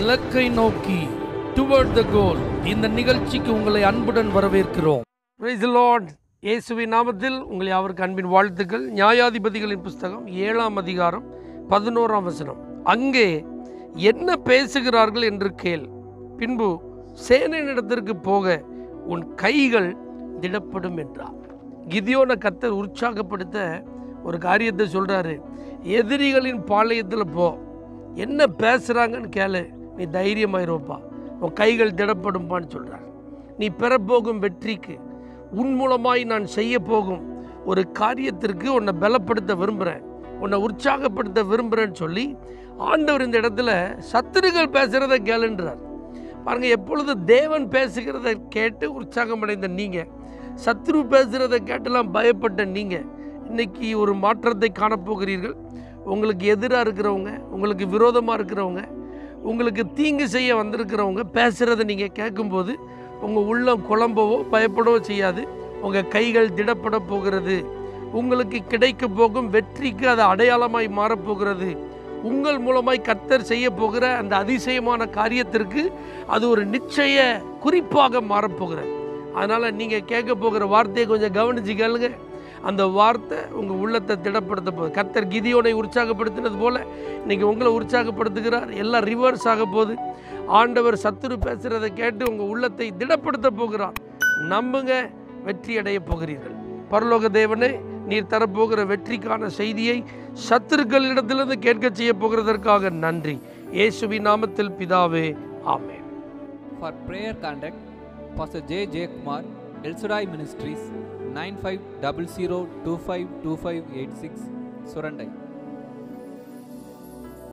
இலக்கை நோக்கி டுவர்ட் த கோல் இந்த நிகழ்ச்சிக்கு உங்களை அன்புடன் வரவேற்கிறோம் Praise the Lord. இயேசுவின் நாமத்தில் உங்களை அவருக்கு அன்பின் வாழ்த்துக்கள் நியாயாதிபதிகளின் புஸ்தகம் ஏழாம் அதிகாரம் பதினோராம் வசனம் அங்கே என்ன பேசுகிறார்கள் என்று கேள் பின்பு சேனையினிடத்திற்கு போக உன் கைகள் திடப்படும் என்றார் கிதியோன கத்தர் உற்சாகப்படுத்த ஒரு காரியத்தை சொல்றாரு எதிரிகளின் பாளையத்தில் போ என்ன பேசுகிறாங்கன்னு கேளு நீ தைரியமாயிருப்பா உன் கைகள் திடப்படும்பான்னு சொல்கிறார் நீ பெறப்போகும் வெற்றிக்கு உன் மூலமாய் நான் செய்ய போகும் ஒரு காரியத்திற்கு உன்னை பலப்படுத்த விரும்புகிறேன் உன்னை உற்சாகப்படுத்த விரும்புகிறேன்னு சொல்லி ஆண்டவர் இந்த இடத்துல சத்துருகள் பேசுகிறத கேளுன்றார் பாருங்க எப்பொழுது தேவன் பேசுகிறத கேட்டு உற்சாகம் அடைந்த நீங்கள் சத்ரு பேசுகிறத கேட்டெல்லாம் பயப்பட்ட நீங்கள் இன்னைக்கு ஒரு மாற்றத்தை காணப்போகிறீர்கள் உங்களுக்கு எதிராக இருக்கிறவங்க உங்களுக்கு விரோதமாக இருக்கிறவங்க உங்களுக்கு தீங்கு செய்ய வந்திருக்கிறவங்க பேசுகிறத நீங்கள் கேட்கும்போது உங்கள் உள்ளம் குழம்பவோ பயப்படவோ செய்யாது உங்கள் கைகள் திடப்பட போகிறது உங்களுக்கு கிடைக்க போகும் வெற்றிக்கு அது அடையாளமாய் மாறப்போகிறது உங்கள் மூலமாய் கர்த்தர் செய்ய போகிற அந்த அதிசயமான காரியத்திற்கு அது ஒரு நிச்சய குறிப்பாக மாறப்போகிறது அதனால் நீங்கள் கேட்க போகிற வார்த்தையை கொஞ்சம் கவனிச்சு கேளுங்க அந்த வார்த்தை உங்கள் உள்ளத்தை திடப்படுத்த போகுது கர்த்தர் கிதியோனை உற்சாகப்படுத்தினது போல இன்னைக்கு உங்களை உற்சாகப்படுத்துகிறார் எல்லாம் ரிவர்ஸ் ஆக போகுது ஆண்டவர் சத்துரு பேசுகிறத கேட்டு உங்கள் உள்ளத்தை திடப்படுத்த போகிறார் நம்புங்க வெற்றி அடைய போகிறீர்கள் பரலோக தேவனே நீர் தரப்போகிற வெற்றிக்கான செய்தியை சத்துருக்களிடத்திலிருந்து கேட்க செய்ய போகிறதற்காக நன்றி இயேசுவின் நாமத்தில் பிதாவே ஆமென் For prayer contact, Pastor J. J. Kumar, El Shaddai Ministries, 9500252586, Surandai.